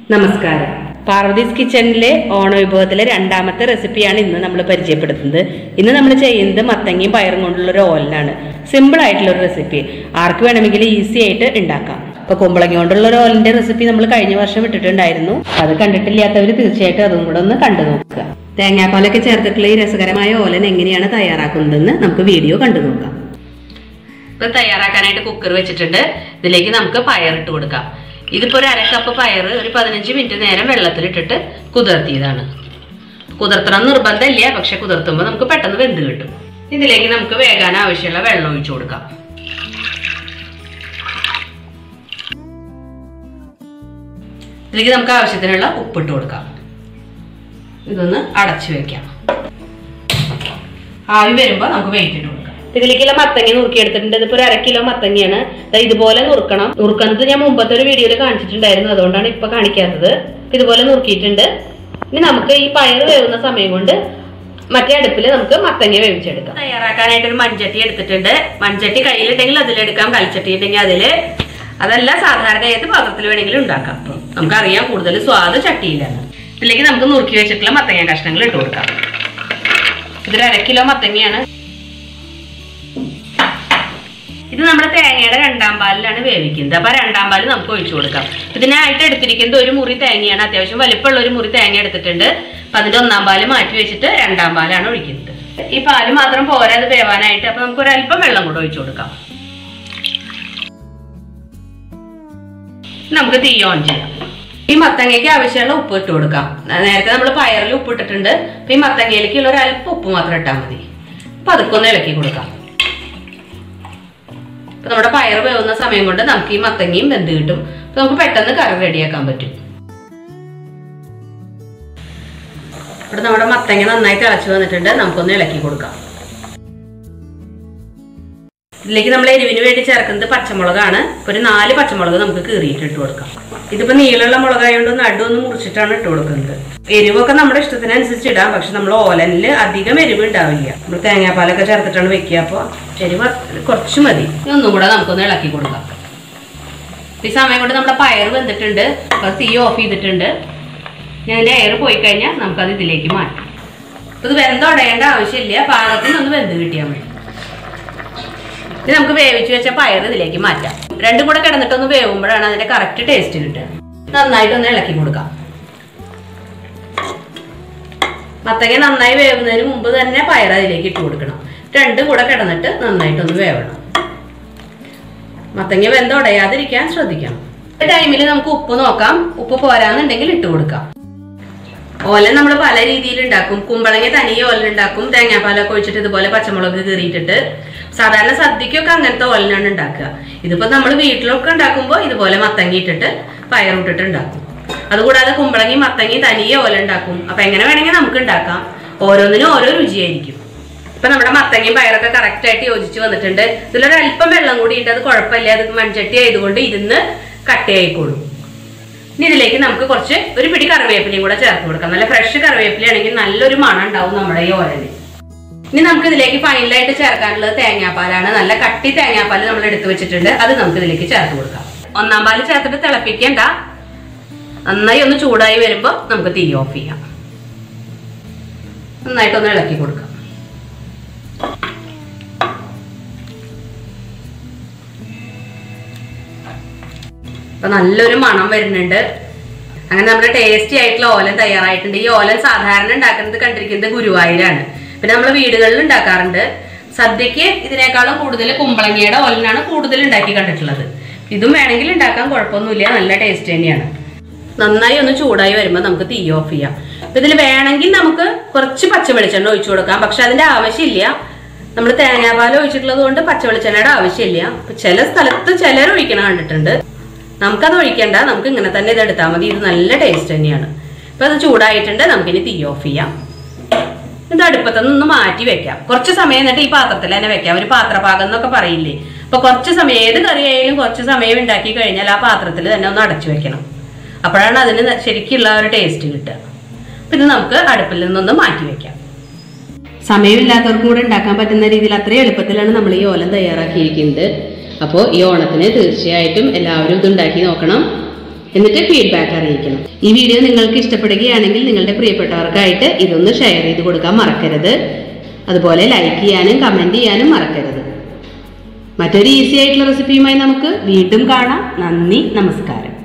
നമസ്കാരം പാർവതീസ് കിച്ചണിലെ ഓണ വിഭവത്തിലെ രണ്ടാമത്തെ റെസിപ്പിയാണ് ഇന്ന് നമ്മൾ പരിചയപ്പെടുത്തുന്നത് ഇന്ന് നമ്മൾ ചെയ്യുന്നത് മത്തങ്ങയും പയറും കൊണ്ടുള്ള ഒരു ഓലനാണ് സിമ്പിൾ ആയിട്ടുള്ള ഒരു റെസിപ്പി ആർക്ക് വേണമെങ്കിലും ഈസി ആയിട്ട് ഉണ്ടാക്കാം ഇപ്പൊ കുമ്പളങ്ങ കൊണ്ടുള്ള ഒരു ഓലിന്റെ റെസിപ്പി നമ്മൾ കഴിഞ്ഞ വർഷം ഇട്ടിട്ടുണ്ടായിരുന്നു അത് കണ്ടിട്ടില്ലാത്തവർ തീർച്ചയായിട്ടും അതും കൂടെ ഒന്ന് കണ്ടു നോക്കുക തേങ്ങാപ്പാലൊക്കെ ചേർത്തിട്ടുള്ള ഈ രസകരമായ ഓലൻ എങ്ങനെയാണ് തയ്യാറാക്കുന്നതെന്ന് നമുക്ക് വീഡിയോ കണ്ടു നോക്കാം ഇപ്പൊ തയ്യാറാക്കാനായിട്ട് കുക്കർ വെച്ചിട്ടുണ്ട് ഇതിലേക്ക് നമുക്ക് പയറിട്ട് കൊടുക്കാം ഇതിപ്പോ ഒരു അര കപ്പ് പയർ ഒരു പതിനഞ്ച് മിനിറ്റ് നേരം വെള്ളത്തിലിട്ടിട്ട് കുതിർത്തിയതാണ് കുതിർത്തണം നിർബന്ധമില്ല പക്ഷെ കുതിർത്തുമ്പോൾ നമുക്ക് പെട്ടെന്ന് വെന്ത് കിട്ടും ഇതിലേക്ക് നമുക്ക് വേകാൻ ആവശ്യമുള്ള വെള്ളം ഒഴിച്ചു കൊടുക്കാം ഇതിലേക്ക് നമുക്ക് ആവശ്യത്തിനുള്ള ഉപ്പിട്ട് കൊടുക്കാം ഇതൊന്ന് അടച്ചു വെക്കാം ആവി വരുമ്പോൾ നമുക്ക് വെയിറ്റ് ഇട്ട് കൊടുക്കാം ഇതിലേക്കുള്ള മത്തങ്ങ നുറുക്കിയെടുത്തിട്ടുണ്ട് ഇതിപ്പോ ഒരു അര കിലോ മത്തങ്ങയാണ് ദാ ഇതുപോലെ നുറുക്കണം നുറുക്കുന്നത് ഞാൻ മുമ്പത്തെ ഒരു വീഡിയോയിൽ കാണിച്ചിട്ടുണ്ടായിരുന്നു അതുകൊണ്ടാണ് ഇപ്പൊ കാണിക്കാത്തത് ഇതുപോലെ നുറുക്കിയിട്ടുണ്ട് ഇനി നമുക്ക് ഈ പയർ വേവുന്ന സമയം കൊണ്ട് മറ്റേ അടുപ്പിൽ നമുക്ക് മത്തങ്ങ വേവിച്ചെടുക്കാം തയ്യാറാക്കാനായിട്ട് ഒരു മൺചട്ടി എടുത്തിട്ടുണ്ട് മൺചട്ടി കയ്യിലുണ്ടെങ്കിൽ അതിലെടുക്കാം കൽച്ചട്ടി ഉണ്ടെങ്കിൽ അതില് അതല്ല സാധാരണ ഏത് പാത്രത്തിൽ വേണമെങ്കിലും ഉണ്ടാക്കാം നമുക്കറിയാം കൂടുതൽ സ്വാദ് ചട്ടിയിലാണ് ഇതിലേക്ക് നമുക്ക് നുറുക്കി വെച്ചിട്ടുള്ള മത്തങ്ങ കഷ്ണങ്ങൾ ഇട്ട് കൊടുക്കാം ഇതൊരു അര കിലോ മത്തങ്ങയാണ് ഇത് നമ്മുടെ തേങ്ങയുടെ രണ്ടാം പാലിലാണ് വേവിക്കുന്നത് അപ്പൊ ആ രണ്ടാം പാല് നമുക്ക് ഒഴിച്ചു കൊടുക്കാം ഇതിനായിട്ട് എടുത്തിരിക്കുന്നത് ഒരു മുറി തേങ്ങയാണ് അത്യാവശ്യം വലിപ്പമുള്ള ഒരു മുറി തേങ്ങ എടുത്തിട്ടുണ്ട് അപ്പൊ അതിന്റെ ഒന്നാം പാല് മാറ്റി വെച്ചിട്ട് രണ്ടാം പാലാണ് ഒഴിക്കുന്നത് ഈ പാല് മാത്രം പോരാ അത് വേവാനായിട്ട് അപ്പൊ നമുക്ക് ഒരല്പം വെള്ളം കൂടെ ഒഴിച്ചു കൊടുക്കാം നമുക്ക് തീ ഓൺ ചെയ്യാം ഈ മത്തങ്ങയ്ക്ക് ആവശ്യമുള്ള ഉപ്പ് ഇട്ട് കൊടുക്കാം നേരത്തെ നമ്മൾ പയറിൽ ഉപ്പ് ഇട്ടിട്ടുണ്ട് അപ്പൊ ഈ മത്തങ്ങയിലേക്കുള്ള ഒരു അല്പം ഉപ്പ് മാത്രം ഇട്ടാൽ മതി അപ്പൊ അതൊക്കെ ഒന്ന് ഇളക്കി കൊടുക്കാം അപ്പൊ നമ്മുടെ പയർ വേവുന്ന സമയം കൊണ്ട് നമുക്ക് ഈ മത്തങ്ങയും വെന്ത് കിട്ടും അപ്പൊ നമുക്ക് പെട്ടെന്ന് കറി റെഡിയാക്കാൻ പറ്റും ഇവിടെ നമ്മുടെ മത്തങ്ങ നന്നായി തിളച്ചു വന്നിട്ടുണ്ട് നമുക്കൊന്ന് ഇളക്കി കൊടുക്കാം ഇതിലേക്ക് നമ്മൾ എരിവിന് വേണ്ടി ചേർക്കുന്നത് പച്ചമുളകാണ് ഇപ്പൊ ഒരു നാല് പച്ചമുളക് നമുക്ക് കീറിയിട്ട് ഇട്ട് കൊടുക്കാം ഇതിപ്പോ നീളമുള്ള മുളകായതുകൊണ്ട് നടു ഒന്ന് മുറിച്ചിട്ടാണ് ഇട്ട് കൊടുക്കുന്നത് എരിവൊക്കെ നമ്മുടെ ഇഷ്ടത്തിനനുസരിച്ച് ഇടാം പക്ഷെ നമ്മൾ ഓലനില് അധികം എരിവ് ഉണ്ടാവില്ല നമ്മൾ തേങ്ങാപ്പാലൊക്കെ ചേർത്തിട്ടാണ് വെക്കുക അപ്പോൾ എരിവ് കുറച്ച് മതി ഇനി ഒന്നും കൂടെ നമുക്കൊന്ന് ഇളക്കി കൊടുക്കാം ഈ സമയം കൊണ്ട് നമ്മുടെ പയർ വെന്തിട്ടുണ്ട് അപ്പൊ തീ ഓഫ് ചെയ്തിട്ടുണ്ട് ഞാൻ അതിന്റെ എയർ പോയി കഴിഞ്ഞാൽ നമുക്കത് ഇതിലേക്ക് മാറ്റാം അപ്പൊ ഇത് വെന്തുടയേണ്ട ആവശ്യമില്ല പാകത്തിന് ഒന്ന് വെന്ത് കിട്ടിയാൽ മതി ഇത് നമുക്ക് വേവിച്ച് വെച്ച പയർ ഇതിലേക്ക് മാറ്റാം രണ്ടും കൂടെ കിടന്നിട്ടൊന്ന് വേവുമ്പോഴാണ് അതിന്റെ കറക്റ്റ് ടേസ്റ്റ് കിട്ടുക നന്നായിട്ടൊന്ന് ഇളക്കി കൊടുക്കാം മത്തങ്ങ നന്നായി വേവുന്നതിന് മുമ്പ് തന്നെ പയർ അതിലേക്ക് ഇട്ട് കൊടുക്കണം രണ്ടും കൂടെ കിടന്നിട്ട് നന്നായിട്ടൊന്ന് വേവണം മത്തങ്ങ വെന്ത ഉടയാതിരിക്കാൻ ശ്രദ്ധിക്കണം ഈ ടൈമിൽ നമുക്ക് ഉപ്പ് നോക്കാം ഉപ്പ് പോരാന്നുണ്ടെങ്കിൽ ഇട്ട് കൊടുക്കാം ഓലൻ നമ്മൾ പല രീതിയിൽ ഉണ്ടാക്കും കുമ്പളങ്ങ തനിയെ ഓലൻ ഉണ്ടാക്കും തേങ്ങാപ്പാലൊക്കെ ഒഴിച്ചിട്ട് ഇതുപോലെ പച്ചമുളക് കീറിയിട്ടിട്ട് സാധാരണ സദ്യക്കൊക്കെ അങ്ങനത്തെ ഓലനാണ് ഉണ്ടാക്കുക ഇതിപ്പോ നമ്മൾ വീട്ടിലൊക്കെ ഉണ്ടാക്കുമ്പോൾ ഇതുപോലെ മത്തങ്ങ ഇട്ടിട്ട് പയറിട്ടിട്ട് ഉണ്ടാക്കും അതുകൂടാതെ കുമ്പളങ്ങി മത്തങ്ങി തനിയെ ഓല ഉണ്ടാക്കും അപ്പൊ എങ്ങനെ വേണമെങ്കിൽ നമുക്ക് ഉണ്ടാക്കാം ഓരോന്നിനും ഓരോ രുചിയായിരിക്കും ഇപ്പൊ നമ്മുടെ മത്തങ്ങയും പയറൊക്കെ കറക്റ്റ് ആയിട്ട് യോജിച്ച് വന്നിട്ടുണ്ട് ഇതിലൊരു അല്പം വെള്ളം കൂടി ഉണ്ട് അത് കുഴപ്പമില്ല അത് മൺചട്ടി ആയതുകൊണ്ട് ഇരുന്ന് കട്ടയായിക്കോളും ഇനി ഇതിലേക്ക് നമുക്ക് കുറച്ച് ഒരു പിടി കറിവേപ്പിലയും കൂടെ ചേർത്ത് കൊടുക്കാം നല്ല ഫ്രഷ് കറിവേപ്പിലയാണെങ്കിൽ നല്ലൊരു മണം ഉണ്ടാവും നമ്മുടെ ഈ ഓരന് ഇനി നമുക്ക് ഇതിലേക്ക് ഫൈനലായിട്ട് ചേർക്കാനുള്ളത് തേങ്ങാപ്പാലാണ് നല്ല കട്ടി തേങ്ങാപ്പാൽ നമ്മൾ എടുത്തു വെച്ചിട്ടുണ്ട് അത് നമുക്ക് ഇതിലേക്ക് ചേർത്ത് കൊടുക്കാം ഒന്നാം പാല് ചേർത്തിട്ട് തിളപ്പിക്കണ്ട നന്നായി ഒന്ന് ചൂടായി വരുമ്പോൾ നമുക്ക് തീ ഓഫ് ചെയ്യാം നന്നായിട്ടൊന്ന് ഇളക്കി കൊടുക്കാം അപ്പൊ നല്ലൊരു മണം വരുന്നുണ്ട് അങ്ങനെ നമ്മുടെ ടേസ്റ്റി ആയിട്ടുള്ള ഓലൻ തയ്യാറായിട്ടുണ്ട് ഈ ഓലൻ സാധാരണ ഉണ്ടാക്കുന്നത് കണ്ടിരിക്കുന്നത് ഗുരുവായൂരാണ് പിന്നെ നമ്മൾ വീടുകളിൽ ഉണ്ടാക്കാറുണ്ട് സദ്യക്ക് ഇതിനേക്കാളും കൂടുതൽ കുമ്പളങ്ങിയുടെ ഓലനാണ് കൂടുതൽ ഉണ്ടാക്കി കണ്ടിട്ടുള്ളത് ഇതും വേണമെങ്കിൽ ഉണ്ടാക്കാൻ കുഴപ്പമൊന്നുമില്ല നല്ല ടേസ്റ്റ് തന്നെയാണ് നന്നായി ഒന്ന് ചൂടായി വരുമ്പോൾ നമുക്ക് തീ ഓഫ് ചെയ്യാം അപ്പൊ ഇതിൽ വേണമെങ്കിൽ നമുക്ക് കുറച്ച് പച്ച വെളിച്ചെണ്ണ ഒഴിച്ചു കൊടുക്കാം പക്ഷെ അതിന്റെ ആവശ്യമില്ല നമ്മൾ തേങ്ങാപ്പാൽ ഒഴിച്ചിട്ടുള്ളത് കൊണ്ട് പച്ച വെളിച്ചെണ്ണയുടെ ആവശ്യമില്ല അപ്പൊ ചില സ്ഥലത്ത് ചിലർ ഒഴിക്കണ കണ്ടിട്ടുണ്ട് നമുക്കത് ഒഴിക്കണ്ട നമുക്ക് ഇങ്ങനെ തന്നെ ഇത് എടുത്താൽ മതി ഇത് നല്ല ടേസ്റ്റ് തന്നെയാണ് ഇപ്പൊ അത് ചൂടായിട്ടുണ്ട് നമുക്കിനി തീ ഓഫ് ചെയ്യാം ഇത് അടുപ്പത്ത് നിന്ന് മാറ്റി വെക്കാം കുറച്ച് സമയം എന്നിട്ട് ഈ പാത്രത്തിൽ തന്നെ വെക്കാം ഒരു പാത്രപാകം എന്നൊക്കെ പറയില്ലേ അപ്പൊ കുറച്ച് സമയം ഏത് കറി ആയാലും കുറച്ച് സമയം ഉണ്ടാക്കി കഴിഞ്ഞാൽ ആ പാത്രത്തിൽ തന്നെ ഒന്ന് അടച്ചു വെക്കണം അപ്പോഴാണ് അതിന് ന- ശരിക്കുള്ള ഒരു ടേസ്റ്റ് കിട്ടുക അപ്പൊ ഇത് നമുക്ക് അടുപ്പിൽ നിന്നൊന്ന് മാറ്റി വെക്കാം സമയമില്ലാത്തവർക്കും കൂടെ ഉണ്ടാക്കാൻ പറ്റുന്ന രീതിയിൽ അത്രയും എളുപ്പത്തിലാണ് നമ്മൾ ഈ ഓലം തയ്യാറാക്കിയിരിക്കുന്നത് അപ്പോൾ ഈ ഓണത്തിന് തീർച്ചയായിട്ടും എല്ലാവരും ഇത് ഉണ്ടാക്കി നോക്കണം എന്നിട്ട് ഫീഡ്ബാക്ക് അറിയിക്കണം ഈ വീഡിയോ നിങ്ങൾക്ക് ഇഷ്ടപ്പെടുകയാണെങ്കിൽ നിങ്ങളുടെ പ്രിയപ്പെട്ടവർക്കായിട്ട് ഇതൊന്ന് ഷെയർ ചെയ്ത് കൊടുക്കാൻ മറക്കരുത് അതുപോലെ ലൈക്ക് ചെയ്യാനും കമൻറ്റ് ചെയ്യാനും മറക്കരുത് മറ്റൊരു ഈസി ആയിട്ടുള്ള റെസിപ്പിയുമായി നമുക്ക് വീണ്ടും കാണാം നന്ദി നമസ്കാരം